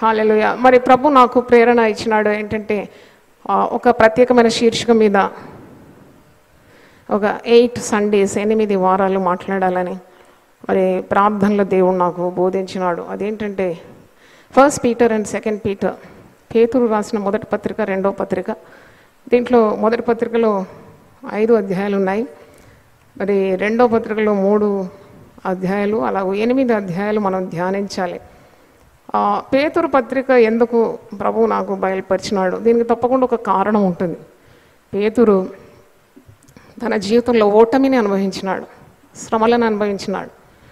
hallelujah మరి ప్రభు నాకు ప్రేరణ ఇచ్చినాడు ఏంటంటే ఆ, ఒక ప్రత్యేకమైన శీర్షిక మీద ఒక ఎయిట్ సండేస్ ఎనిమిది వారాలు మాట్లాడాలని మరి ప్రార్థనలో దేవుడు నాకు బోధించినాడు అదేంటంటే first Peter and second Peter పేతురు రాసిన మొదటి పత్రిక రెండో పత్రిక దీంట్లో మొదటి పత్రికలో ఐదు అధ్యాయాలు ఉన్నాయి మరి రెండో పత్రికలో మూడు అధ్యాయాలు అలా ఎనిమిది అధ్యాయాలు మనం ధ్యానించాలి ఆ, పేతురు పత్రిక ఎందుకు ప్రభు నాకు బయలుపరిచినాడు దీనికి తప్పకుండా ఒక కారణం ఉంటుంది పేతురు తన జీవితంలో ఓటమిని అనుభవించినాడు శ్రమలను అనుభవించినాడు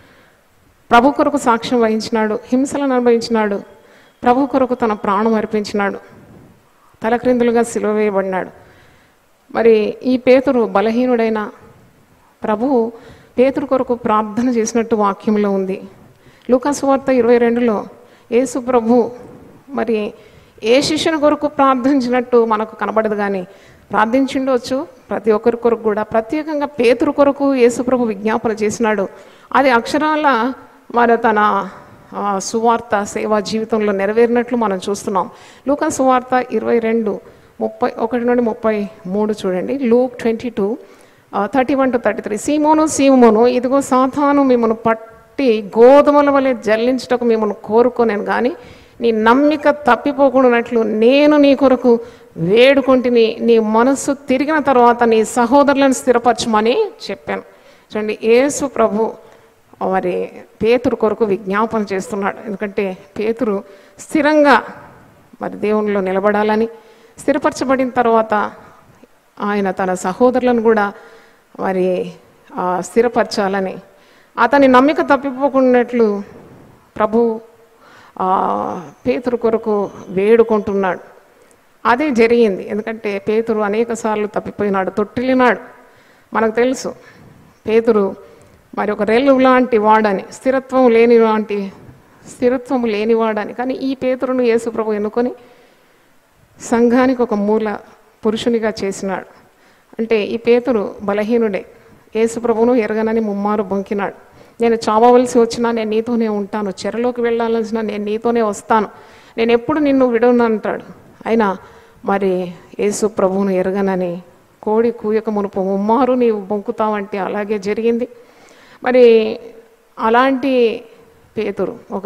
ప్రభు కొరకు సాక్ష్యం వహించినాడు హింసలను అనుభవించినాడు ప్రభు కొరకు తన ప్రాణం అర్పించినాడు తలక్రిందులుగా సిలువ వేయబడినాడు మరి ఈ పేతురు బలహీనుడైన ప్రభువు పేతురు కొరకు ప్రార్థన చేసినట్టు వాక్యంలో ఉంది లూకాసు వార్త ఇరవై రెండులో యేసు ప్రభు మరి ఏ శిష్యుని కొరకు ప్రార్థించినట్టు మనకు కనబడదు కానీ ప్రార్థించిండవచ్చు ప్రతి ఒక్కరి కొరకు కూడా ప్రత్యేకంగా పేతురు కొరకు యేసు ప్రభు విజ్ఞాపన చేసినాడు అది అక్షరాల మరి తన ఆ, సువార్త సేవా జీవితంలో నెరవేరినట్లు మనం చూస్తున్నాం లూకా సువార్త ఇరవై రెండు ముప్పై ఒకటి నుండి ముప్పై మూడు చూడండి Luke twenty two thirty one to thirty three సీమోను సీమోను ఇదిగో సాతాను మిమ్మల్ని పట్టి గోధుమల వలె జల్లించుటకు మిమ్మల్ని కోరుకోనేను కానీ నీ నమ్మిక తప్పిపోకుండానట్లు నేను నీ కొరకు వేడుకుంటుని నీ మనస్సు తిరిగిన తర్వాత నీ సహోదరులను స్థిరపరచమని చెప్పాను చూడండి యేసు ప్రభు మరి పేతురు కొరకు విజ్ఞాపన చేస్తున్నాడు ఎందుకంటే పేతురు స్థిరంగా మరి దేవునిలో నిలబడాలని స్థిరపరచబడిన తర్వాత ఆయన తన సహోదరులను కూడా మరి ఆ, స్థిరపరచాలని అతని నమ్మిక తప్పిపోకున్నట్లు ప్రభు ఆ, పేతురు కొరకు వేడుకుంటున్నాడు అదే జరిగింది ఎందుకంటే పేతురు అనేక సార్లు తప్పిపోయినాడు తొట్టిల్లినాడు మనకు తెలుసు పేతురు మరి ఒక రెల్లు లాంటి వాడని స్థిరత్వం లేని లాంటి స్థిరత్వం లేనివాడని కానీ ఈ పేతురును యేసు ప్రభు ఎన్నుకొని సంఘానికి ఒక మూల పురుషునిగా చేసినాడు అంటే ఈ పేతురు బలహీనుడే యేసు ప్రభువును ఎరగనని ముమ్మారు బొంకినాడు నేను చావవలసి వచ్చినా నేను నీతోనే ఉంటాను చెరలోకి వెళ్ళాల్సిన నేను నీతోనే వస్తాను నేను ఎప్పుడు నిన్ను విడను అంటాడు అయినా మరి యేసు ప్రభువును ఎరగనని కోడి కూయక మునుపు ముమ్మారు నీవు బొంకుతావంటే అలాగే జరిగింది మరి అలాంటి పేతురు ఒక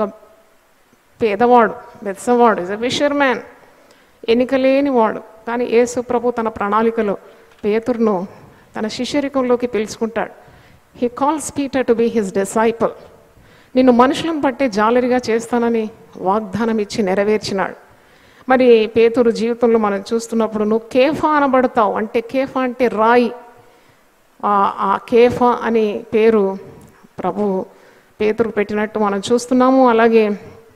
పేదవాడు బెత్సవాడు ఇస్ అ ఫిషర్ మ్యాన్ ఎన్నికలేని వాడు కానీ యేసు ప్రభు తన ప్రణాళికలో పేతురును తన శిష్యరికంలోకి పిలుచుకుంటాడు he calls Peter to be his disciple నిన్ను మనుషులను పట్టే జాలరిగా చేస్తానని వాగ్దానం ఇచ్చి నెరవేర్చినాడు మరి పేతురు జీవితంలో మనం చూస్తున్నప్పుడు నువ్వు కేఫా అనబడతావు అంటే కేఫా అంటే రాయి ఆ- ఆ కేఫా అనే పేరు ప్రభు పేతురు పెట్టినట్టు మనం చూస్తున్నాము అలాగే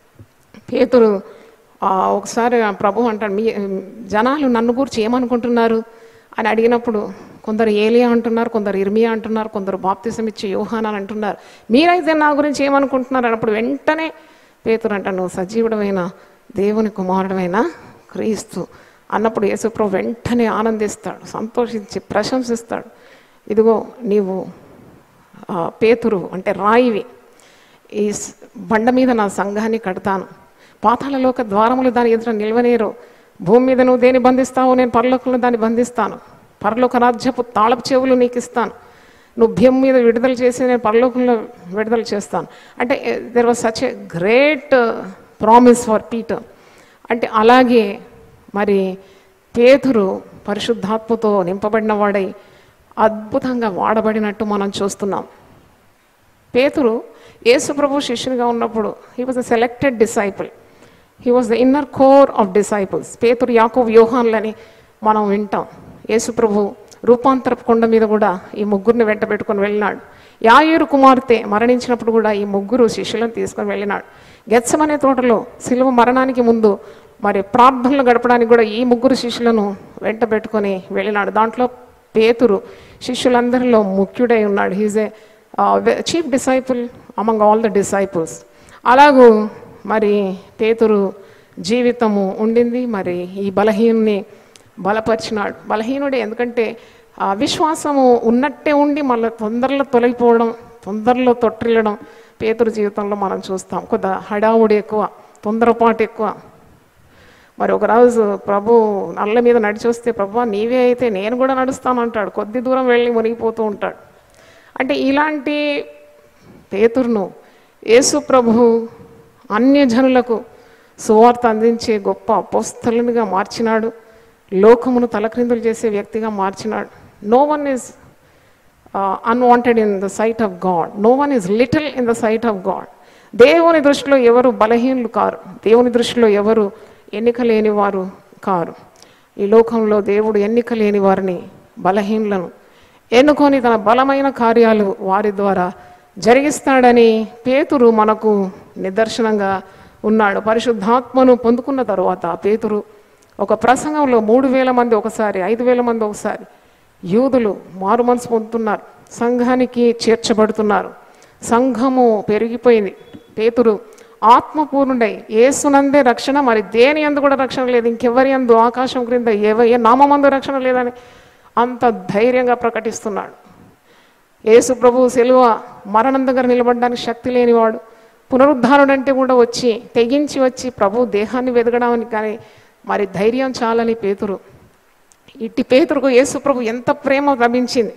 పేతురు ఆ, ఒకసారి ఆ ప్రభు అంటాడు మీ జనాలు నన్ను గురించి ఏమనుకుంటున్నారు అని అడిగినప్పుడు కొందరు ఏలియా అంటున్నారు కొందరు ఇర్మియా అంటున్నారు కొందరు బాప్తిసం ఇచ్చే యోహాన్ అని అంటున్నారు మీరైతే నా గురించి ఏమనుకుంటున్నారు అన్నప్పుడు వెంటనే పేతురు అంటాడు నువ్వు సజీవుడమైన దేవుని కుమారుడమైన క్రీస్తు అన్నప్పుడు యేసుప్రభు వెంటనే ఆనందిస్తాడు సంతోషించి ప్రశంసిస్తాడు ఇదిగో నీవు ఆ, పేతురు అంటే రాయివి ఈ స్- బండ మీద నా సంఘాన్ని కడతాను పాతాళలోక ద్వారములు దాని ఎదుట నిల్వనేరు భూమి మీద నువ్వు దేని బంధిస్తావో నేను పరలోకంలో దాన్ని బంధిస్తాను పరలోక రాజ్యపు తాళపు చెవులు నీకు ఇస్తాను నువ్వు భీం మీద విడుదల చేసి నేను పరలోకంలో విడుదల చేస్తాను అంటే there was such a great promise for Peter అంటే అలాగే మరి పేతురు పరిశుద్ధాత్మతో నింపబడిన వాడై అద్భుతంగా వాడబడినట్టు మనం చూస్తున్నాం పేతురు యేసుప్రభు శిష్యునిగా ఉన్నప్పుడు he was a selected disciple he was the inner core of disciples పేతురు యాకోబ్ యోహాన్లని మనం వింటాం యేసుప్రభు రూపాంతరపు కొండ మీద కూడా ఈ ముగ్గురిని వెంట పెట్టుకొని వెళ్ళినాడు యాయూరు కుమార్తె మరణించినప్పుడు కూడా ఈ ముగ్గురు శిష్యులను తీసుకొని వెళ్ళినాడు గెత్సమనే తోటలో శిలువ మరణానికి ముందు మరి ప్రార్థనలు గడపడానికి కూడా ఈ ముగ్గురు శిష్యులను వెంట పెట్టుకొని వెళ్ళినాడు దాంట్లో పేతురు శిష్యులందరిలో ముఖ్యుడై ఉన్నాడు he's a chief disciple among all the disciples అలాగూ మరి పేతురు జీవితము ఉండింది మరి ఈ బలహీనుని బలపరిచినాడు బలహీనుడే ఎందుకంటే ఆ విశ్వాసము ఉన్నట్టే ఉండి మళ్ళీ తొందరలో తొలగిపోవడం తొందరలో తొట్టిల్లడం పేతురు జీవితంలో మనం చూస్తాం కొద్ది హడావుడి ఎక్కువ తొందరపాటు ఎక్కువ మరి ఒకరోజు ప్రభు నల్ల మీద నడిచి వస్తే ప్రభు నీవే అయితే నేను కూడా నడుస్తాను అంటాడు కొద్ది దూరం వెళ్ళి మునిగిపోతూ ఉంటాడు అంటే ఇలాంటి పేతురును యేసు ప్రభు అన్యజనులకు సువార్త అందించే గొప్ప అపోస్తలునిగా మార్చినాడు లోకమును తలక్రిందులు చేసే వ్యక్తిగా మార్చినాడు no one is unwanted in the sight of God no one is little in the sight of God దేవుని దృష్టిలో ఎవరు బలహీనులు కారు దేవుని దృష్టిలో ఎవరు ఎన్నిక లేని వారు కారు ఈ లోకంలో దేవుడు ఎన్నిక లేని వారిని బలహీనులను ఎన్నుకొని తన బలమైన కార్యాలు వారి ద్వారా జరిగిస్తాడని పేతురు మనకు నిదర్శనంగా ఉన్నాడు పరిశుద్ధాత్మను పొందుకున్న తరువాత పేతురు ఒక ప్రసంగంలో మూడు వేల మంది ఒకసారి ఐదు వేల మంది ఒకసారి యూదులు మారు మనసు పొందుతున్నారు సంఘానికి చేర్చబడుతున్నారు సంఘము పెరిగిపోయింది పేతురు ఆత్మపూర్ణుడై ఏసునందే రక్షణ మరి దేని అందు కూడా రక్షణ లేదు ఇంకెవరి అందు ఆకాశం క్రింద ఏవ ఏ నామందు రక్షణ లేదని అంత ధైర్యంగా ప్రకటిస్తున్నాడు యేసు ప్రభు సెలువ మరణం దగ్గర నిలబడడానికి శక్తి లేనివాడు పునరుద్ధారుడు అంటే కూడా వచ్చి తెగించి వచ్చి ప్రభు దేహాన్ని వెదగడానికి కానీ మరి ధైర్యం చాలని పేతురు ఇట్టి పేతురుకు యేసు ప్రభు ఎంత ప్రేమ లభించింది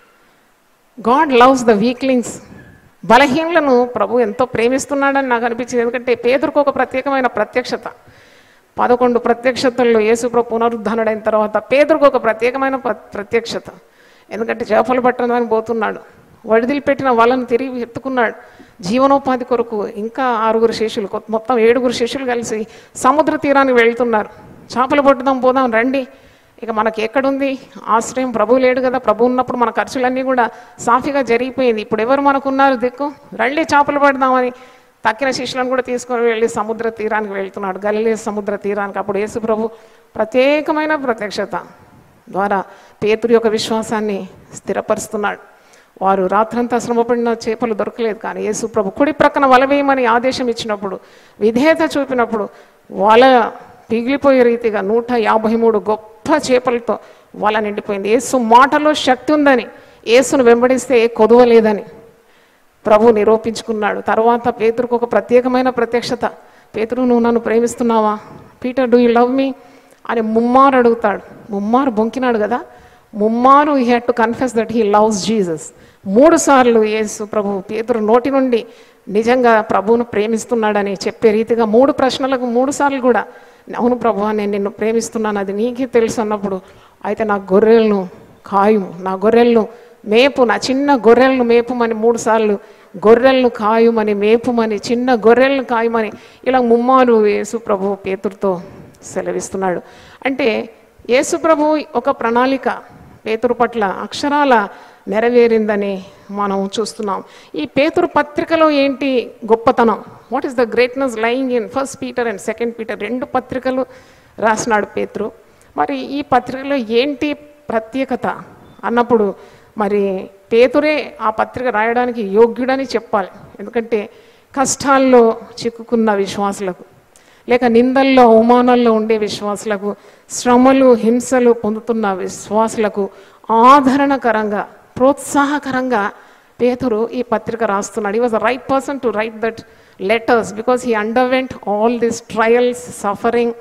గాడ్ లవ్స్ ద వీక్లింగ్స్ బలహీనలను ప్రభు ఎంతో ప్రేమిస్తున్నాడని నాకు అనిపించింది ఎందుకంటే పేదరికి ఒక ప్రత్యేకమైన ప్రత్యక్షత పదకొండు ప్రత్యక్షతల్లో యేసుప్రభు పునరుద్ధరణుడైన తర్వాత పేదరికి ఒక ప్రత్యేకమైన ప్ర- ప్రత్యక్షత ఎందుకంటే చేపలు పట్టడానికి పోతున్నాడు వడిదిలిపెట్టిన వాళ్ళను తిరిగి ఎత్తుకున్నాడు జీవనోపాధి కొరకు ఇంకా ఆరుగురు శిష్యులు కొ- మొత్తం ఏడుగురు శిష్యులు కలిసి సముద్ర తీరానికి వెళ్తున్నారు చేపలు పట్టుదాం పోదాం రండి ఇక మనకి ఎక్కడుంది ఆశ్రయం ప్రభు లేడు కదా ప్రభు ఉన్నప్పుడు మన ఖర్చులన్నీ కూడా సాఫీగా జరిగిపోయింది ఇప్పుడు ఎవరు మనకున్నారు దిక్కు రండి చేపలు పడదామని తక్కిన శిష్యులను కూడా తీసుకొని వెళ్ళి సముద్ర తీరానికి వెళ్తున్నాడు గలిలే సముద్ర తీరానికి అప్పుడు యేసు ప్రభు ప్రత్యేకమైన ప్రత్యక్షత ద్వారా పేతురు యొక్క విశ్వాసాన్ని స్థిరపరుస్తున్నాడు వారు రాత్రంతా శ్రమపడిన చేపలు దొరకలేదు కానీ యేసు ప్రభు కుడి ప్రక్కన వల వేయమని ఆదేశం ఇచ్చినప్పుడు విధేయత చూపినప్పుడు వల పిగిలిపోయే రీతిగా నూట యాభై మూడు గొప్ప చేపలతో వల నిండిపోయింది యేసు మాటలో శక్తి ఉందని యేసును వెంబడిస్తే కొదవలేదని ప్రభు నిరూపించుకున్నాడు తర్వాత పేతురుకు ఒక ప్రత్యేకమైన ప్రత్యక్షత పేతురు నువ్వు నన్ను ప్రేమిస్తున్నావా Peter do you love me అని ముమ్మారు అడుగుతాడు ముమ్మారు బొంకినాడు కదా ముమ్మారు he had to confess that he loves Jesus మూడు సార్లు యేసు ప్రభు పేతురు నోటి నుండి నిజంగా ప్రభువును ప్రేమిస్తున్నాడని చెప్పే రీతిగా మూడు ప్రశ్నలకు మూడు సార్లు కూడా అవును ప్రభు నేను నిన్ను ప్రేమిస్తున్నాను అది నీకే తెలుసు అన్నప్పుడు అయితే నా గొర్రెలను కాయుము నా గొర్రెలను మేపు నా చిన్న గొర్రెలను మేపుమని మూడు సార్లు గొర్రెలను కాయుమని మేపుమని చిన్న గొర్రెలను కాయమని ఇలా ముమ్మారు యేసు ప్రభు పేతురుతో సెలవిస్తున్నాడు అంటే యేసు ప్రభు ఒక ప్రణాళిక పేతురు పట్ల అక్షరాల నెరవేరిందని మనం చూస్తున్నాం ఈ పేతురు పత్రికలో ఏంటి గొప్పతనం what is the greatness lying in first Peter and second Peter రెండు పత్రికలు రాసినాడు పేతురు మరి ఈ పత్రికలో ఏంటి ప్రత్యేకత అన్నప్పుడు మరి పేతురే ఆ పత్రిక రాయడానికి యోగ్యుడని చెప్పాలి ఎందుకంటే కష్టాల్లో చిక్కుకున్న విశ్వాసులకు లేక నిందల్లో అవమానాల్లో ఉండే విశ్వాసులకు శ్రమలు హింసలు పొందుతున్న విశ్వాసులకు ఆదరణకరంగా ప్రోత్సాహకరంగా పేతురు ఈ పత్రిక రాస్తున్నాడు he was the right person to write that letters because he underwent all this trials suffering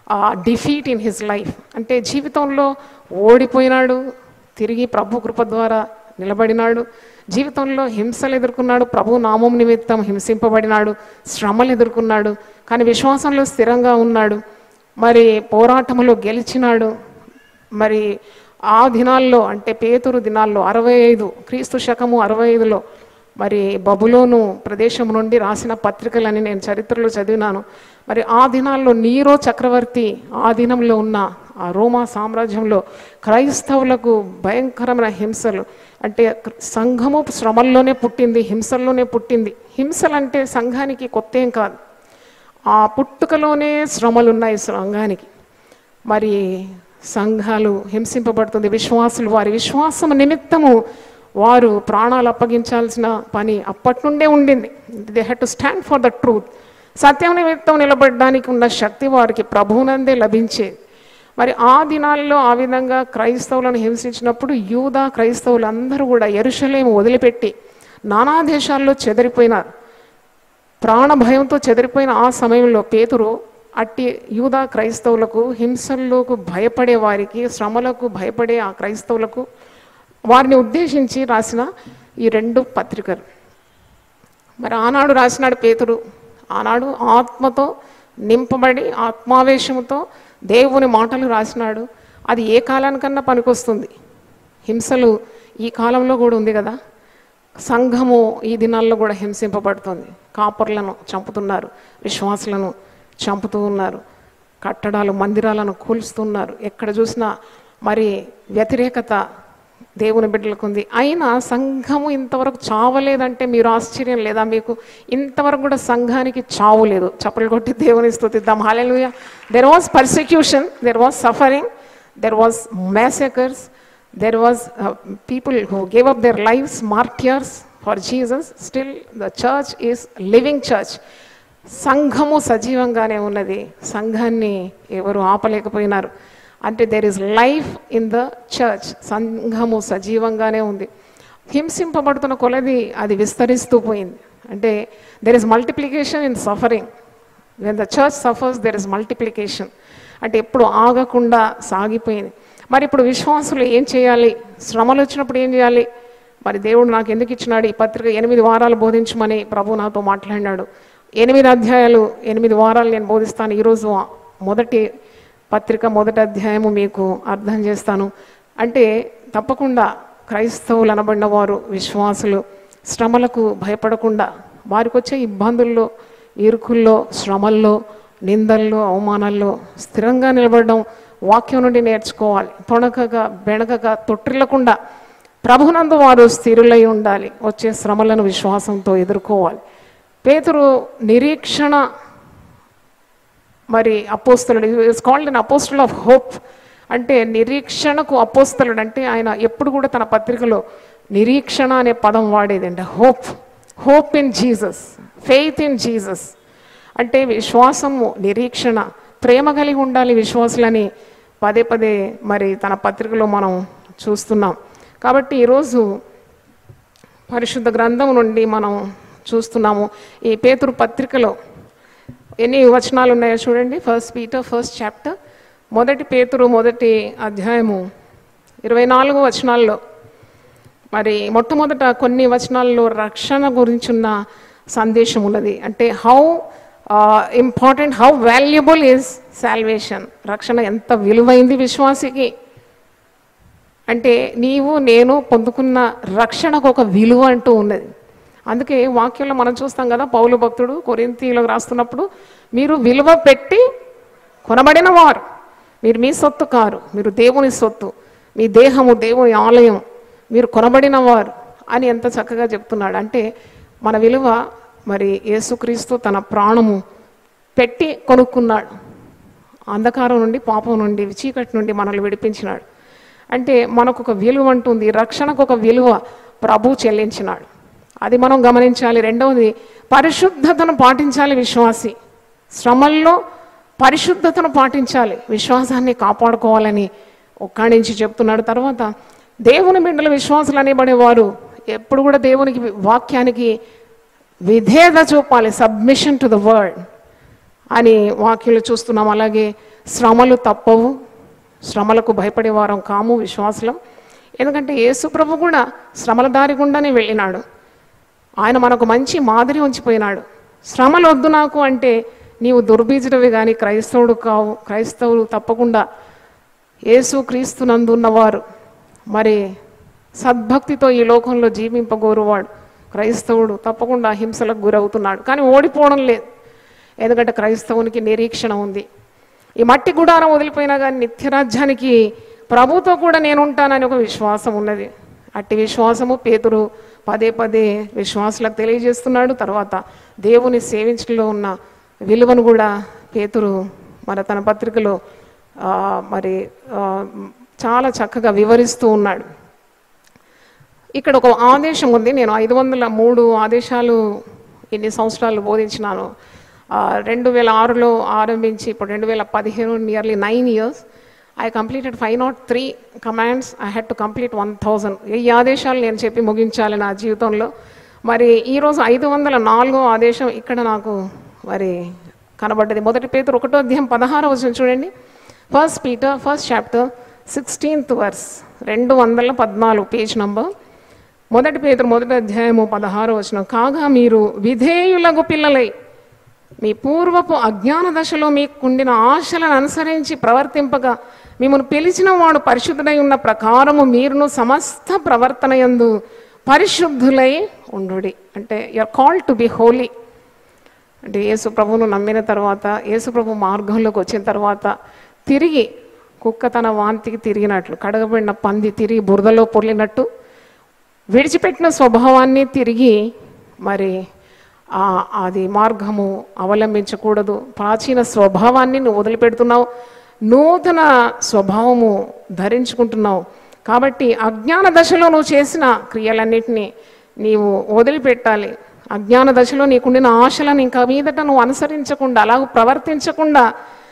defeat in his life అంటే జీవితంలో ఓడిపోయినాడు తిరిగి ప్రభు కృప ద్వారా నిలబడినాడు జీవితంలో హింసలు ఎదుర్కొన్నాడు ప్రభు నామం నిమిత్తం హింసింపబడినాడు శ్రమలు ఎదుర్కొన్నాడు కానీ విశ్వాసంలో స్థిరంగా ఉన్నాడు మరి పోరాటంలో గెలిచినాడు మరి ఆ దినాల్లో అంటే పేతురు దినాల్లో అరవై ఐదు క్రీస్తు శకము అరవై ఐదులో మరి బబులోను ప్రదేశం నుండి రాసిన పత్రికలని నేను చరిత్రలో చదివినాను మరి ఆ దినాల్లో నీరో చక్రవర్తి ఆ దినంలో ఉన్న ఆ రోమా సామ్రాజ్యంలో క్రైస్తవులకు భయంకరమైన హింసలు అంటే సంఘము శ్రమల్లోనే పుట్టింది హింసల్లోనే పుట్టింది హింసలు అంటే సంఘానికి కొత్త ఏం కాదు ఆ పుట్టుకలోనే శ్రమలు ఉన్నాయి సంఘానికి మరి సంఘాలు హింసింపబడుతుంది విశ్వాసులు వారి విశ్వాసం నిమిత్తము వారు ప్రాణాలు అప్పగించాల్సిన పని అప్పటి నుండే ఉండింది they had to stand for the truth సత్యం నిమిత్తం నిలబడడానికి ఉన్న శక్తి వారికి ప్రభువునందే లభించేది మరి ఆ దినాల్లో ఆ విధంగా క్రైస్తవులను హింసించినప్పుడు యూదా క్రైస్తవులందరూ కూడా ఎరుషలేము వదిలిపెట్టి నానా దేశాల్లో చెదిరిపోయినారు ప్రాణ భయంతో చెదిరిపోయిన ఆ సమయంలో పేతురు అట్టి యూదా క్రైస్తవులకు హింసల్లోకి భయపడే వారికి శ్రమలకు భయపడే ఆ క్రైస్తవులకు వారిని ఉద్దేశించి రాసిన ఈ రెండు పత్రికలు మరి ఆనాడు రాసినాడు పేతురు ఆనాడు ఆత్మతో నింపబడి ఆత్మావేశంతో దేవుని మాటలు రాసినాడు అది ఏ కాలానికన్నా పనికొస్తుంది హింసలు ఈ కాలంలో కూడా ఉంది కదా సంఘము ఈ దినాల్లో కూడా హింసింపబడుతుంది కాపర్లను చంపుతున్నారు విశ్వాసులను చంపుతూ ఉన్నారు కట్టడాలు మందిరాలను కూల్స్తున్నారు ఎక్కడ చూసినా మరి వ్యతిరేకత దేవుని బిడ్డలకు ఉంది అయినా సంఘము ఇంతవరకు చావలేదంటే మీరు ఆశ్చర్యం లేదా మీకు ఇంతవరకు కూడా సంఘానికి చావు లేదు చప్పలు కొట్టి దేవుని స్థుతిద్దాం hallelujah there was persecution there was suffering there was massacres there was people who gave up their lives martyrs for Jesus still the church is living church సంఘము సజీవంగానే ఉన్నది సంఘాన్ని ఎవరు ఆపలేకపోయినారు అంటే there is life in the church సంఘము సజీవంగానే ఉంది హింసింపబడుతున్న కొలది అది విస్తరిస్తూ పోయింది అంటే there is multiplication in suffering when the church suffers there is multiplication అంటే ఎప్పుడు ఆగకుండా సాగిపోయింది మరి ఇప్పుడు విశ్వాసులు ఏం చేయాలి శ్రమలు వచ్చినప్పుడు ఏం చేయాలి మరి దేవుడు నాకు ఎందుకు ఇచ్చినాడు ఈ పత్రిక ఎనిమిది వారాలు బోధించమని ప్రభు నాతో మాట్లాడినాడు ఎనిమిది అధ్యాయాలు ఎనిమిది వారాలు నేను బోధిస్తాను ఈరోజు మొదటి పత్రిక మొదటి అధ్యాయము మీకు అర్థం చేస్తాను అంటే తప్పకుండా క్రైస్తవులు అనబడిన వారు విశ్వాసులు శ్రమలకు భయపడకుండా వారికి వచ్చే ఇబ్బందుల్లో ఇరుకుల్లో శ్రమల్లో నిందల్లో అవమానాల్లో స్థిరంగా నిలబడడం వాక్యం నుండి నేర్చుకోవాలి తొణకగా బెణకగా తొట్టిల్లకుండా ప్రభునందు వారు స్థిరులై ఉండాలి వచ్చే శ్రమలను విశ్వాసంతో ఎదుర్కోవాలి పేతురు నిరీక్షణ మరి అపోస్తలుడు is called an apostle of hope అంటే నిరీక్షణకు అపోస్తలుడు అంటే ఆయన ఎప్పుడు కూడా తన పత్రికలో నిరీక్షణ అనే పదం వాడేదండి hope hope in Jesus faith in Jesus అంటే విశ్వాసము నిరీక్షణ ప్రేమ కలిగి ఉండాలి విశ్వాసులని పదే పదే మరి తన పత్రికలో మనం చూస్తున్నాం కాబట్టి ఈరోజు పరిశుద్ధ గ్రంథం నుండి మనం చూస్తున్నాము ఈ పేతురు పత్రికలో ఎన్ని వచనాలు ఉన్నాయో చూడండి ఫస్ట్ పీటర్ ఫస్ట్ చాప్టర్ మొదటి పేతురు మొదటి అధ్యాయము ఇరవై నాలుగు వచనాల్లో మరి మొట్టమొదట కొన్ని వచనాల్లో రక్షణ గురించున్న సందేశం ఉన్నది అంటే how important how valuable is salvation రక్షణ ఎంత విలువైంది విశ్వాసికి అంటే నీవు నేను పొందుకున్న రక్షణకు ఒక విలువ అంటూ ఉన్నది అందుకే వాక్యంలో మనం చూస్తాం కదా పౌలు భక్తుడు కొరింతీలో రాస్తున్నప్పుడు మీరు విలువ పెట్టి కొనబడిన వారు మీరు మీ సొత్తు కారు మీరు దేవుని సొత్తు మీ దేహము దేవుని ఆలయం మీరు కొనబడిన వారు అని ఎంత చక్కగా చెప్తున్నాడు అంటే మన విలువ మరి యేసుక్రీస్తు తన ప్రాణము పెట్టి కొనుక్కున్నాడు అంధకారం నుండి పాపం నుండి చీకటి నుండి మనల్ని విడిపించినాడు అంటే మనకు ఒక విలువ అంటుంది రక్షణకు ఒక విలువ ప్రభు చెల్లించినాడు అది మనం గమనించాలి రెండవది పరిశుద్ధతను పాటించాలి విశ్వాసి శ్రమల్లో పరిశుద్ధతను పాటించాలి విశ్వాసాన్ని కాపాడుకోవాలని ఒక్కడి నుంచి చెప్తున్నాడు తర్వాత దేవుని బిడ్డల విశ్వాసులు అనేబడేవారు ఎప్పుడు కూడా దేవునికి వాక్యానికి విధేయత చూపాలి సబ్మిషన్ టు ద వర్డ్ అని వాక్యులు చూస్తున్నాం అలాగే శ్రమలు తప్పవు శ్రమలకు భయపడే వారం కాము విశ్వాసులం ఎందుకంటే యేసు ప్రభు కూడా శ్రమల దారి గుండానే వెళ్ళినాడు ఆయన మనకు మంచి మాదిరి ఉంచిపోయినాడు శ్రమలు వద్దు నాకు అంటే నీవు దుర్బీజుడివి కానీ క్రైస్తవుడు కావు క్రైస్తవులు తప్పకుండా యేసు క్రీస్తునందున్నవారు మరి సద్భక్తితో ఈ లోకంలో జీవింపగోరువాడు క్రైస్తవుడు తప్పకుండా హింసలకు గురవుతున్నాడు కానీ ఓడిపోవడం లేదు ఎందుకంటే క్రైస్తవునికి నిరీక్షణ ఉంది ఈ మట్టి గుడారం వదిలిపోయినా కానీ నిత్యరాజ్యానికి ప్రభుతో కూడా నేను ఉంటానని ఒక విశ్వాసం ఉన్నది అట్టి విశ్వాసము పేతురు పదే పదే విశ్వాసులకు తెలియజేస్తున్నాడు తర్వాత దేవుని సేవించడంలో ఉన్న విలువను కూడా పేతురు మరి తన పత్రికలో ఆ, మరి ఆ, చాలా చక్కగా వివరిస్తూ ఉన్నాడు ఇక్కడ ఒక ఆదేశం ఉంది నేను ఐదు వందల మూడు ఆదేశాలు ఇన్ని సంవత్సరాలు బోధించినాను ఆ, రెండు వేల ఆరులో ఆరంభించి ఇప్పుడు రెండు వేల పదిహేను nearly nine years I completed five not three commands I had to complete one thousand ఈ ఆదేశాలు నేను చెప్పి ముగించాలి నా జీవితంలో మరి ఈరోజు ఐదు వందల నాలుగో ఆదేశం ఇక్కడ నాకు మరి కనబడ్డది మొదటి పేతురు ఒకటో అధ్యాయం పదహారో వచ్చిన చూడండి first Peter first chapter sixteenth verse రెండు వందల పద్నాలుగు పేజ్ నంబర్ మొదటి పేతురు మొదటి అధ్యాయము పదహారో వచ్చిన కాగా మీరు విధేయులకు పిల్లలై మీ పూర్వపు అజ్ఞాన దశలో మీకుండిన ఆశలను అనుసరించి ప్రవర్తింపగా మిమ్మల్ని పిలిచిన వాడు పరిశుద్ధుడై ఉన్న ప్రకారము మీరును సమస్త ప్రవర్తన యందు పరిశుద్ధులై ఉండుడి అంటే you're call to be holy అంటే యేసు ప్రభువును నమ్మిన తర్వాత యేసు ప్రభు మార్గంలోకి వచ్చిన తర్వాత తిరిగి కుక్క తన వాంతికి తిరిగినట్లు కడగబడిన పంది తిరిగి బురదలో పొర్లినట్టు విడిచిపెట్టిన స్వభావాన్ని తిరిగి మరి ఆ అది మార్గము అవలంబించకూడదు ప్రాచీన స్వభావాన్ని నువ్వు వదిలిపెడుతున్నావు నూతన స్వభావము ధరించుకుంటున్నావు కాబట్టి అజ్ఞాన దశలో నువ్వు చేసిన క్రియలన్నిటినీ నీవు వదిలిపెట్టాలి అజ్ఞాన దశలో నీకుండిన ఆశలను ఇంకా మీదట నువ్వు అనుసరించకుండా అలాగ ప్రవర్తించకుండా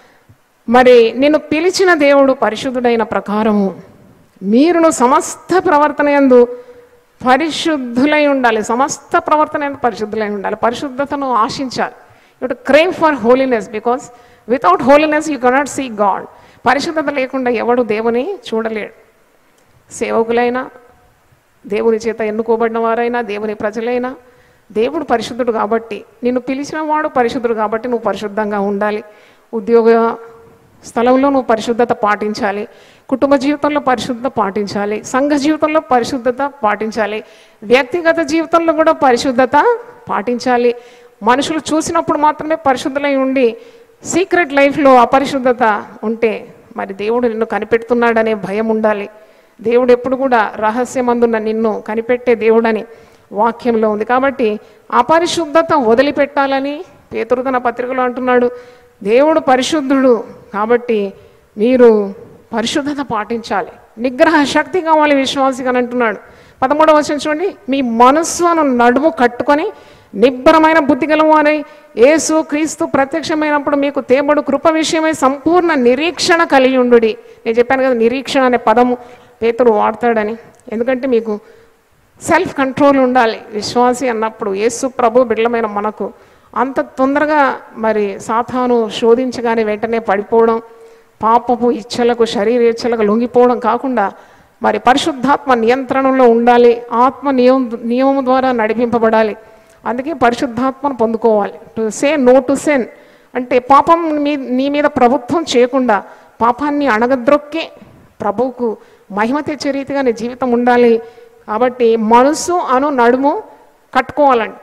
మరి నిన్ను పిలిచిన దేవుడు పరిశుద్ధుడైన ప్రకారము మీరును సమస్త ప్రవర్తన యందు పరిశుద్ధులై ఉండాలి సమస్త ప్రవర్తన యందు పరిశుద్ధులై ఉండాలి పరిశుద్ధతను ఆశించాలి you crave for holiness because without holiness you cannot see God పరిశుద్ధత లేకుండా ఎవడు దేవుని చూడలేడు సేవకులైనా దేవుని చేత ఎన్నుకోబడిన వారైనా దేవుని ప్రజలైనా దేవుడు పరిశుద్ధుడు కాబట్టి నిన్ను పిలిచిన వాడు పరిశుద్ధుడు కాబట్టి నువ్వు పరిశుద్ధంగా ఉండాలి ఉద్యోగ స్థలంలో నువ్వు పరిశుద్ధత పాటించాలి కుటుంబ జీవితంలో పరిశుద్ధత పాటించాలి సంఘ జీవితంలో పరిశుద్ధత పాటించాలి వ్యక్తిగత జీవితంలో కూడా పరిశుద్ధత పాటించాలి మనుషులు చూసినప్పుడు మాత్రమే పరిశుద్ధులై ఉండి సీక్రెట్ లైఫ్లో అపరిశుద్ధత ఉంటే మరి దేవుడు నిన్ను కనిపెడుతున్నాడనే భయం ఉండాలి దేవుడు ఎప్పుడు కూడా రహస్యమందున్న నిన్ను కనిపెట్టే దేవుడని వాక్యంలో ఉంది కాబట్టి అపరిశుద్ధత వదిలిపెట్టాలని పేతురు తన పత్రికలో అంటున్నాడు దేవుడు పరిశుద్ధుడు కాబట్టి మీరు పరిశుద్ధత పాటించాలి నిగ్రహ శక్తి కావాలి విశ్వాసిగా అని అంటున్నాడు పదమూడవ వచనం చూడండి మీ మనస్సును నడుము కట్టుకొని నిబ్బరమైన బుద్ధి గలవారై యేసు క్రీస్తు ప్రత్యక్షమైనప్పుడు మీకు తేబడు కృప విషయమై సంపూర్ణ నిరీక్షణ కలిగి ఉండు నేను చెప్పాను కదా నిరీక్షణ అనే పదము పేతురు వాడతాడని ఎందుకంటే మీకు సెల్ఫ్ కంట్రోల్ ఉండాలి విశ్వాసి అన్నప్పుడు యేసు ప్రభు బిడ్డలమైన మనకు అంత తొందరగా మరి సాతాను శోధించగానే వెంటనే పడిపోవడం పాపపు ఇచ్చలకు శరీర ఇచ్చలకు లొంగిపోవడం కాకుండా మరి పరిశుద్ధాత్మ నియంత్రణలో ఉండాలి ఆత్మ నియమం నియమం ద్వారా నడిపింపబడాలి అందుకే పరిశుద్ధాత్మను పొందుకోవాలి to say no to sin అంటే పాపం మీ నీ మీద ప్రభుత్వం చేయకుండా పాపాన్ని అణగద్రొక్కే ప్రభువుకు మహిమ తెచ్చే రీతిగా నీ జీవితం ఉండాలి కాబట్టి మనసు అను నడుము కట్టుకోవాలండి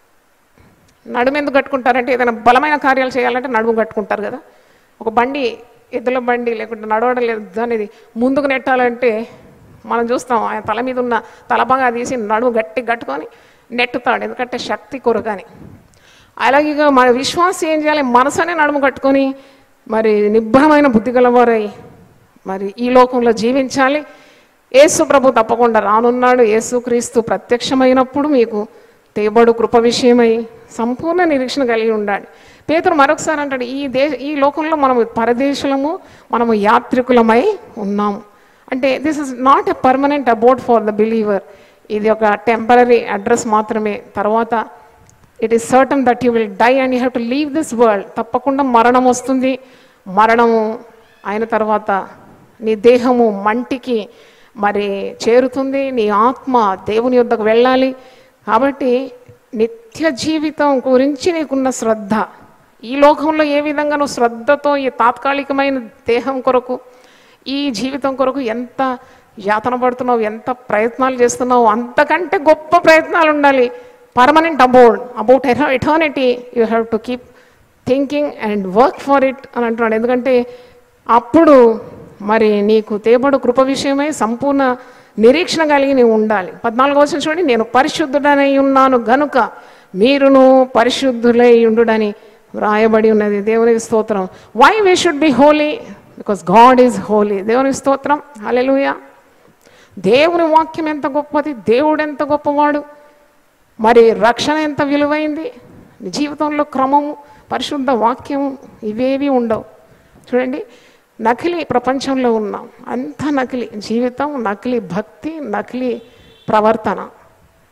నడుము ఎందుకు కట్టుకుంటారంటే ఏదైనా బలమైన కార్యాలు చేయాలంటే నడుము కట్టుకుంటారు కదా ఒక బండి ఎద్దుల బండి లేకుంటే నడవడం లేదు అనేది ముందుకు నెట్టాలంటే మనం చూస్తాం ఆయన తల మీద ఉన్న తలబాగా తీసి నడుము గట్టి కట్టుకొని నెట్టుతాడు ఎందుకంటే శక్తి కొరకని అలాగే ఇక మన విశ్వాసం ఏం చేయాలి మనసనే నడుము కట్టుకొని మరి నిబ్బరమైన బుద్ధి గలవారై మరి ఈ లోకంలో జీవించాలి యేసు ప్రభు తప్పకుండా రానున్నాడు యేసుక్రీస్తు ప్రత్యక్షమైనప్పుడు మీకు తేబడు కృప విషయమై సంపూర్ణ నిరీక్షణ కలిగి ఉండాలి పేతురు మరొకసారి అంటాడు ఈ దే ఈ లోకంలో మనము పరదేశులము మనము యాత్రికులమై ఉన్నాము అంటే this is not a permanent about for the believer ఇది ఒక టెంపరీ అడ్రస్ మాత్రమే తర్వాత it is certain that you will die and you have to leave this world తప్పకుండా మరణం వస్తుంది మరణము అయిన తర్వాత నీ దేహము మంటికి మరి చేరుతుంది నీ ఆత్మ దేవుని యొద్దకు వెళ్ళాలి కాబట్టి నిత్య జీవితం గురించి నీకున్న శ్రద్ధ ఈ లోకంలో ఏ విధంగా నువ్వు శ్రద్ధతో ఈ తాత్కాలికమైన దేహం కొరకు ఈ జీవితం కొరకు ఎంత యాతన పడుతున్నావు ఎంత ప్రయత్నాలు చేస్తున్నావు అంతకంటే గొప్ప ప్రయత్నాలు ఉండాలి permanent about about eternity you have to keep thinking and work for it అని అంటున్నాడు ఎందుకంటే అప్పుడు మరి నీకు తేబడు కృప విషయమై సంపూర్ణ నిరీక్షణ కలిగి నీవు ఉండాలి పద్నాలుగు వచ్చిన చూడండి నేను పరిశుద్ధుడనై ఉన్నాను గనుక మీరును పరిశుద్ధులై ఉండుడని వ్రాయబడి ఉన్నది దేవునికి స్తోత్రం why we should be holy because God is holy దేవునికి స్తోత్రం హల్లెలూయా దేవుని వాక్యం ఎంత గొప్పది దేవుడు ఎంత గొప్పవాడు మరి రక్షణ ఎంత విలువైంది నీ జీవితంలో క్రమము పరిశుద్ధ వాక్యము ఇవేవి ఉండవు చూడండి నకిలీ ప్రపంచంలో ఉన్నాం అంత నకిలీ జీవితం నకిలీ భక్తి నకిలీ ప్రవర్తన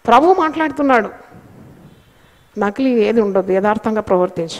ప్రభు మాట్లాడుతున్నాడు నకిలీ ఏది ఉండదు యథార్థంగా ప్రవర్తించు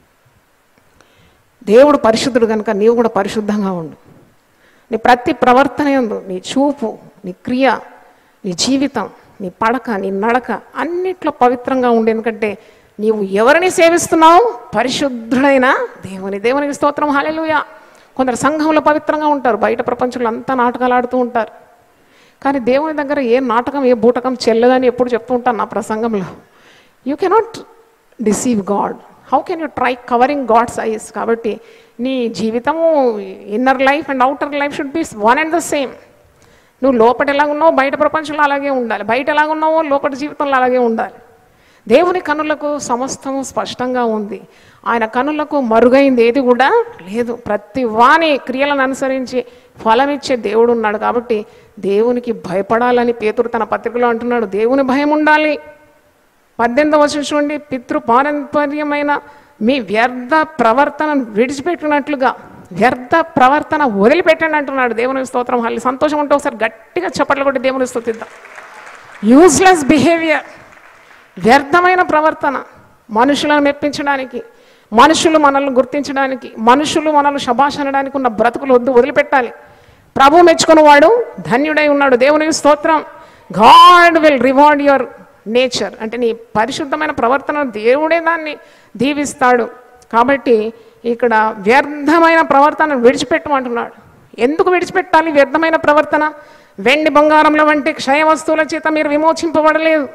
దేవుడు పరిశుద్ధుడు కనుక నీవు కూడా పరిశుద్ధంగా ఉండు నీ ప్రతి ప్రవర్తన యందు నీ చూపు నీ క్రియ నీ జీవితం నీ పడక నీ నడక అన్నిట్లో పవిత్రంగా ఉండు ఎందుకంటే నీవు ఎవరిని సేవిస్తున్నావు పరిశుద్ధుడైన దేవుని దేవునికి స్తోత్రం హాలెలుయ కొందరు సంఘంలో పవిత్రంగా ఉంటారు బయట ప్రపంచంలో అంతా నాటకాలు ఆడుతూ ఉంటారు కానీ దేవుని దగ్గర ఏ నాటకం ఏ బూటకం చెల్లదని ఎప్పుడు చెప్తూ ఉంటాను నా ప్రసంగంలో you cannot deceive God how can you try covering God's eyes కాబట్టి నీ జీవితము inner life and outer life should be one and the same నువ్వు లోపల ఎలా ఉన్నావో బయట ప్రపంచంలో అలాగే ఉండాలి బయట ఎలా ఉన్నావో లోపల జీవితంలో అలాగే ఉండాలి దేవుని కనులకు సమస్తము స్పష్టంగా ఉంది ఆయన కనులకు మరుగైంది ఏది కూడా లేదు ప్రతి వాని క్రియలను అనుసరించి ఫలమిచ్చే దేవుడు ఉన్నాడు కాబట్టి దేవునికి భయపడాలని పేతురు తన పత్రికలో అంటున్నాడు దేవుని భయం ఉండాలి పద్దెనిమిది వచ్చిన చూడండి పితృ పారంపర్యమైన మీ వ్యర్థ ప్రవర్తనను విడిచిపెట్టినట్లుగా వ్యర్థ ప్రవర్తన వదిలిపెట్టండి అంటున్నాడు దేవుని స్తోత్రం వాళ్ళు సంతోషం ఉంటే ఒకసారి గట్టిగా చప్పట్లు కొట్టి దేవుని స్తుతిద్దాం యూస్లెస్ బిహేవియర్ వ్యర్థమైన ప్రవర్తన మనుషులను మెప్పించడానికి మనుషులు మనల్ని గుర్తించడానికి మనుషులు మనల్ని శబాష్ అనడానికి ఉన్న బ్రతుకులు వద్దు వదిలిపెట్టాలి ప్రభు మెచ్చుకున్న వాడు ధన్యుడై ఉన్నాడు దేవునికి స్తోత్రం God will reward your nature అంటే నీ పరిశుద్ధమైన ప్రవర్తన దేవుడే దాన్ని దీవిస్తాడు కాబట్టి ఇక్కడ వ్యర్థమైన ప్రవర్తన విడిచిపెట్టమంటున్నాడు ఎందుకు విడిచిపెట్టాలి వ్యర్థమైన ప్రవర్తన వెండి బంగారంల వంటి క్షయ వస్తువుల చేత మీరు విమోచింపబడలేదు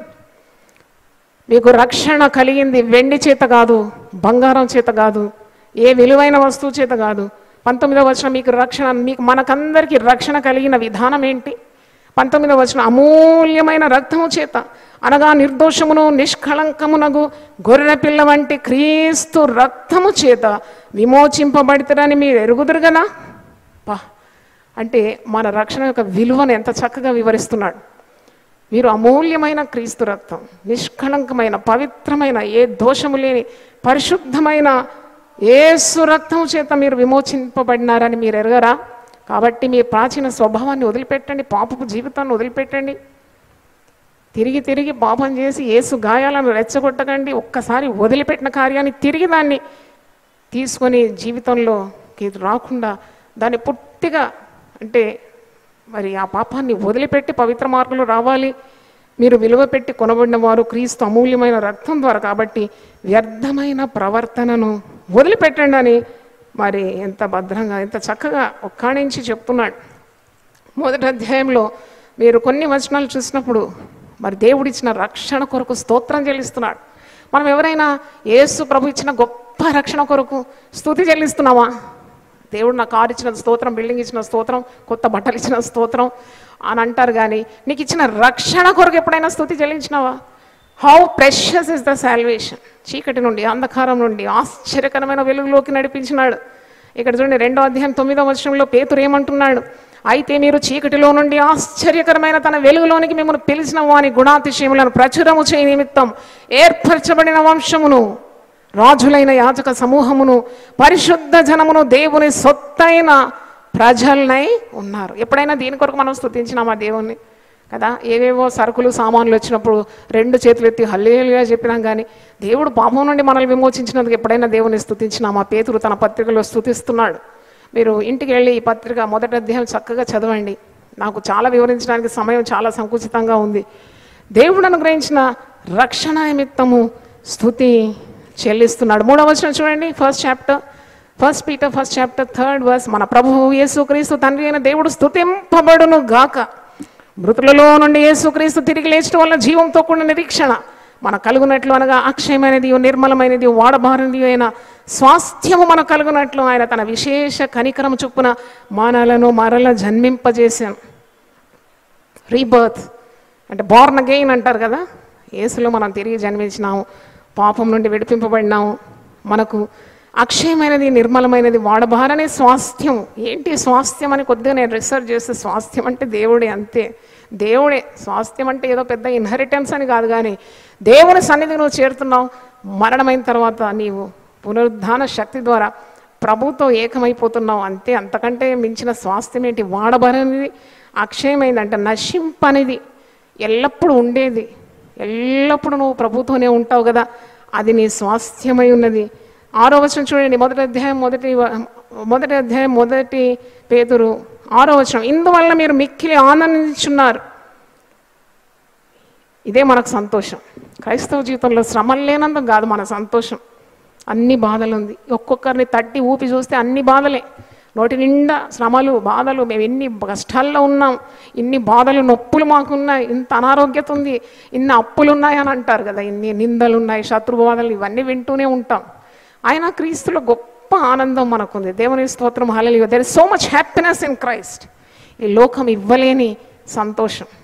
మీకు రక్షణ కలిగింది వెండి చేత కాదు బంగారం చేత కాదు ఏ విలువైన వస్తువు చేత కాదు పంతొమ్మిదవ వచ్చిన మీకు రక్షణ మీకు మనకందరికీ రక్షణ కలిగిన విధానం ఏంటి పంతొమ్మిదవ వచ్చిన అమూల్యమైన రక్తము చేత అనగా నిర్దోషమును నిష్కళంకమునగు గొర్రె పిల్ల వంటి క్రీస్తు రక్తము చేత విమోచింపబడతారని మీరు ఎరుగుదురు కదా పా అంటే మన రక్షణ యొక్క విలువను ఎంత చక్కగా వివరిస్తున్నాడు మీరు అమూల్యమైన క్రీస్తు రక్తం నిష్కళంకమైన పవిత్రమైన ఏ దోషము లేని పరిశుద్ధమైన ఏసు రక్తం చేత మీరు విమోచింపబడినారని మీరు ఎరగరా కాబట్టి మీ ప్రాచీన స్వభావాన్ని వదిలిపెట్టండి పాపపు జీవితాన్ని వదిలిపెట్టండి తిరిగి తిరిగి పాపం చేసి ఏసు గాయాలను రెచ్చగొట్టకండి ఒక్కసారి వదిలిపెట్టిన కార్యాన్ని తిరిగి దాన్ని తీసుకొని జీవితంలోకి రాకుండా దాన్ని పుట్టిగా అంటే మరి ఆ పాపాన్ని వదిలిపెట్టి పవిత్ర మార్గంలో రావాలి మీరు విలువ పెట్టి కొనబడిన వారు క్రీస్తు అమూల్యమైన రక్తం ద్వారా కాబట్టి వ్యర్థమైన ప్రవర్తనను వదిలిపెట్టండి అని మరి ఎంత భద్రంగా ఎంత చక్కగా ఒక్కాణించి చెప్తున్నాడు మొదటి అధ్యాయంలో మీరు కొన్ని వచనాలు చూసినప్పుడు మరి దేవుడిచ్చిన రక్షణ కొరకు స్తోత్రం చెల్లిస్తున్నాడు మనం ఎవరైనా యేసు ప్రభు ఇచ్చిన గొప్ప రక్షణ కొరకు స్తుతి చెల్లిస్తున్నామా దేవుడు నా కారు ఇచ్చిన స్తోత్రం బిల్డింగ్ ఇచ్చిన స్తోత్రం కొత్త బట్టలు ఇచ్చిన స్తోత్రం అని అంటారు కానీ నీకు ఇచ్చిన రక్షణ కొరకు ఎప్పుడైనా స్తుతి చెల్లించినావా how precious is the salvation చీకటి నుండి అంధకారం నుండి ఆశ్చర్యకరమైన వెలుగులోకి నడిపించినాడు ఇక్కడ చూడండి రెండో అధ్యాయం తొమ్మిదో వచనంలో పేతురు ఏమంటున్నాడు అయితే మీరు చీకటిలో నుండి ఆశ్చర్యకరమైన తన వెలుగులోనికి మిమ్మల్ని పిలిచిన వాని గుణాతిశయములను ప్రచురము చేయ నిమిత్తం ఏర్పరచబడిన వంశమును రాజులైన యాజక సమూహమును పరిశుద్ధ జనమును దేవుని సొత్తైన ప్రజలనై ఉన్నారు ఎప్పుడైనా దీని కొరకు మనం స్తుతించినామా దేవుణ్ణి కదా ఏవేవో సరుకులు సామాన్లు వచ్చినప్పుడు రెండు చేతులు ఎత్తి హల్లేలుగా చెప్పినాం కానీ దేవుడు పాపం నుండి మనల్ని విమోచించినందుకు ఎప్పుడైనా దేవుని స్తుతించినామా పేతురు తన పత్రికలో స్తుతిస్తున్నాడు మీరు ఇంటికి వెళ్ళి ఈ పత్రిక మొదటి అధ్యాయం చక్కగా చదవండి నాకు చాలా వివరించడానికి సమయం చాలా సంకుచితంగా ఉంది దేవుడు అనుగ్రహించిన రక్షణ నిమిత్తము స్థుతి చెల్లిస్తున్నాడు మూడవ వచనం చూడండి first chapter first Peter first chapter third verse మన ప్రభువు యేసుక్రీస్తు తండ్రి అయిన దేవుడు స్తుతింపబడును గాక మృతులలో నుండి యేసుక్రీస్తు తిరిగి లేచడం వల్ల జీవంతో కూడిన నిరీక్షణ మన కలుగునట్లు అనగా అక్షయమైనది నిర్మలమైనది వాడబారినది అయిన స్వాస్థ్యము మన కలుగునట్లు ఆయన తన విశేష కనికరము చొప్పున మానలను మరల జన్మింపజేశాను రీబర్త్ అంటే బోర్న్ అగెయిన్ అంటారు కదా యేసులో మనం తిరిగి జన్మించినాము పాపం నుండి విడిపింపబడినాము మనకు అక్షయమైనది నిర్మలమైనది వాడబారనే స్వాస్థ్యం ఏంటి స్వాస్థ్యం అని కొద్దిగా నేను రీసెర్చ్ చేస్తే స్వాస్థ్యం అంటే దేవుడే అంతే దేవుడే స్వాస్థ్యం అంటే ఏదో పెద్ద ఇన్హెరిటెన్స్ అని కాదు కానీ దేవుని సన్నిధి నువ్వు చేరుతున్నావు మరణమైన తర్వాత నీవు పునరుద్ధాన శక్తి ద్వారా ప్రభుతో ఏకమైపోతున్నావు అంతే అంతకంటే మించిన స్వాస్థ్యం ఏంటి వాడబరనిది అక్షయమైంది అంటే నశింపనిది ఎల్లప్పుడూ ఉండేది ఎల్లప్పుడూ నువ్వు ప్రభుతోనే ఉంటావు కదా అది నీ స్వాస్థ్యమై ఉన్నది ఆరో వచనం చూడండి మొదటి అధ్యాయం మొదటి వ- మొదటి అధ్యాయం మొదటి పేతురు ఆరో వచనం ఇందువల్ల మీరు మిక్కిలి ఆనందించున్నారు ఇదే మనకు సంతోషం క్రైస్తవ జీవితంలో శ్రమలు లేనందుకు కాదు మన సంతోషం అన్ని బాధలు ఉంది ఒక్కొక్కరిని తట్టి ఊపి చూస్తే అన్ని బాధలే నోటి నిండా శ్రమలు బాధలు మేము ఎన్ని కష్టాల్లో ఉన్నాం ఇన్ని బాధలు నొప్పులు మాకున్నాయి ఇంత అనారోగ్యత ఉంది ఇన్ని అప్పులు ఉన్నాయి అని అంటారు కదా ఇన్ని నిందలు ఉన్నాయి శత్రు బాధలు ఇవన్నీ వింటూనే ఉంటాం ఆయన క్రీస్తులో గొప్ప ఆనందం మనకుంది దేవుని స్తోత్రం hallelujah there is so much happiness in Christ ఈ లోకం ఇవ్వలేని సంతోషం